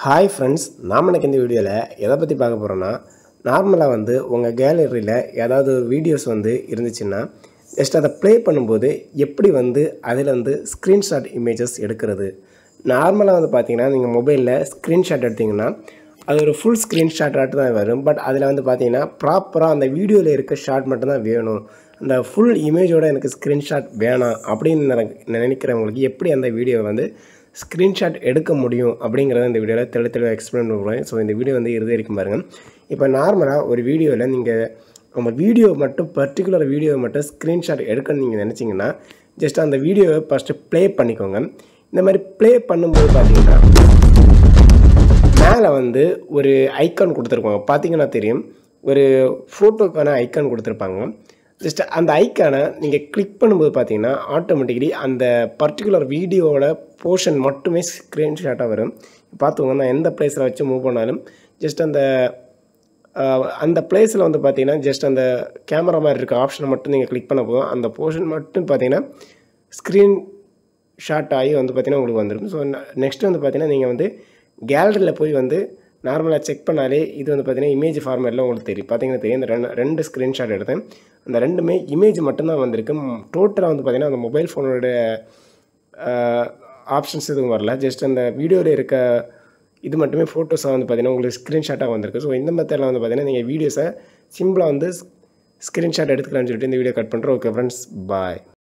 hi friends நாம் எனக்கு இந்த வீடியோவில் எதை பற்றி பார்க்க போகிறோன்னா நார்மலாக வந்து உங்கள் கேலரியில் ஏதாவது ஒரு வீடியோஸ் வந்து இருந்துச்சுன்னா ஜஸ்ட் அதை ப்ளே பண்ணும்போது எப்படி வந்து அதில் வந்து ஸ்க்ரீன்ஷாட் இமேஜஸ் எடுக்கிறது நார்மலாக வந்து பார்த்தீங்கன்னா நீங்கள் மொபைலில் ஸ்க்ரீன்ஷாட் எடுத்தீங்கன்னா அது ஒரு ஃபுல் ஸ்க்ரீன்ஷாட்டாட்டு தான் வரும் பட் அதில் வந்து பார்த்தீங்கன்னா ப்ராப்பராக அந்த வீடியோவில் இருக்க ஷாட் மட்டும்தான் வேணும் அந்த ஃபுல் இமேஜோட எனக்கு ஸ்க்ரீன்ஷாட் வேணாம் அப்படின்னு நினை- நினைக்கிறவங்களுக்கு எப்படி அந்த வீடியோவை வந்து ஸ்க்ரீன்ஷாட் எடுக்க முடியும் அப்படிங்கிறத இந்த வீடியோவில் தெளி தெளிவாக எக்ஸ்பிளைன் பண்ணுறேன் ஸோ இந்த வீடியோ வந்து இறுதி வரைக்கும் பாருங்கள் இப்போ நார்மலாக ஒரு வீடியோவில் நீங்கள் நம்ம வீடியோ மட்டும் பர்டிகுலர் வீடியோவை மட்டும் ஸ்க்ரீன்ஷாட் எடுக்கணும்னு நீங்கள் நினச்சிங்கன்னா ஜஸ்ட் அந்த வீடியோவை ஃபஸ்ட்டு ப்ளே பண்ணிக்கோங்க இந்த மாதிரி ப்ளே பண்ணும்போது பார்த்தீங்கன்னா மேலே வந்து ஒரு ஐக்கான் கொடுத்துருப்பாங்க பார்த்தீங்கன்னா தெரியும் ஒரு ஃபோட்டோக்கான ஐக்கான் கொடுத்துருப்பாங்க ஜஸ்ட் அந்த ஐக்கானை நீங்கள் கிளிக் பண்ணும்போது பார்த்தீங்கன்னா ஆட்டோமேட்டிக்கலி அந்த பர்டிகுலர் வீடியோவோட போர்ஷன் மட்டுமே ஸ்க்ரீன்ஷாட்டாக வரும் பார்த்துக்கோங்க நான் எந்த பிளேஸில் வச்சு மூவ் பண்ணாலும் ஜஸ்ட் அந்த ஆஹ், அந்த பிளேஸில் வந்து பார்த்தீங்கன்னா ஜஸ்ட் அந்த கேமரா மாதிரி இருக்க ஆப்ஷனை மட்டும் நீங்கள் கிளிக் பண்ண போதும் அந்த போர்ஷன் மட்டும் பார்த்தீங்கன்னா ஸ்க்ரீன் ஷாட் ஆகி வந்து பார்த்தீங்கன்னா உங்களுக்கு வந்துடும் ஸோ நெக்ஸ்ட் வந்து பார்த்தீங்கன்னா நீங்கள் வந்து கேலரியில் போய் வந்து நார்மலாக செக் பண்ணாலே இது வந்து பார்த்தீங்கன்னா இமேஜ் ஃபார்மேட்டில் உங்களுக்கு தெரியும் பார்த்தீங்கன்னா தெரியும் இந்த ரெண்டு ரெண்டு ஸ்க்ரீன்ஷாட் எடுத்தேன் அந்த ரெண்டுமே இமேஜ் மட்டும்தான் வந்திருக்கு டோட்டலாக வந்து பார்த்தீங்கன்னா அந்த மொபைல் ஃபோனோட ஆப்ஷன்ஸ் எதுவும் வரல ஜஸ்ட் அந்த வீடியோவில் இருக்க இது மட்டுமே ஃபோட்டோஸாக வந்து பார்த்தீங்கன்னா உங்களுக்கு ஸ்க்ரீன்ஷாட்டாக வந்திருக்கு ஸோ இந்த மெத்தடில் வந்து பார்த்தீங்கன்னா நீங்கள் வீடியோஸை சிம்பிளாக வந்து ஸ்க்ரீன்ஷாட் எடுத்துக்கலாம்னு சொல்லிட்டு இந்த வீடியோ கட் பண்ணுறோம் ஓகே ஃப்ரெண்ட்ஸ் பாய்